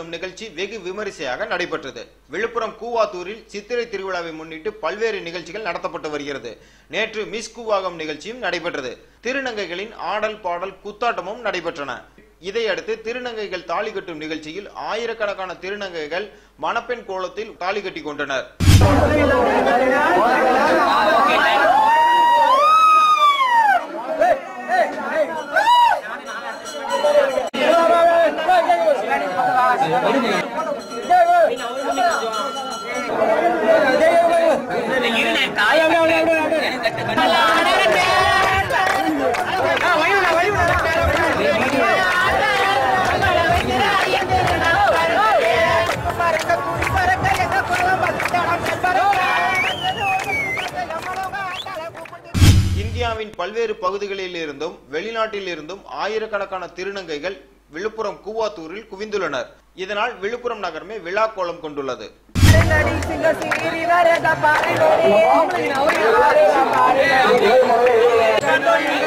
என்னும் நிகழ்ச்சி வெகு விமரிசையாக நடைபெற்றது விழுப்புரம் கூவாத்தூரில் சித்திரை திருவிழாவை முன்னிட்டு பல்வேறு நிகழ்ச்சிகள் நடத்தப்பட்டு வருகிறது நேற்று மிஸ் கூவாகம் நிகழ்ச்சியும் நடைபெற்றது திருநங்கைகளின் ஆடல் பாடல் குத்தாட்டமும் நடைபெற்றன இதையடுத்து திருநங்கைகள் தாலி கட்டும் நிகழ்ச்சியில் ஆயிரக்கணக்கான திருநங்கைகள் மணப்பெண் கோலத்தில் தாலி கட்டி கொண்டனர் இந்தியாவின் பல்வேறு பகுதிகளில் இருந்தும் வெளிநாட்டில் இருந்தும் ஆயிரக்கணக்கான திருநங்கைகள் விழுப்புரம் கூவாத்தூரில் குவிந்துள்ளனர் இதனால் விழுப்புரம் நகரமே விழா கோலம் கொண்டுள்ளது Thank you.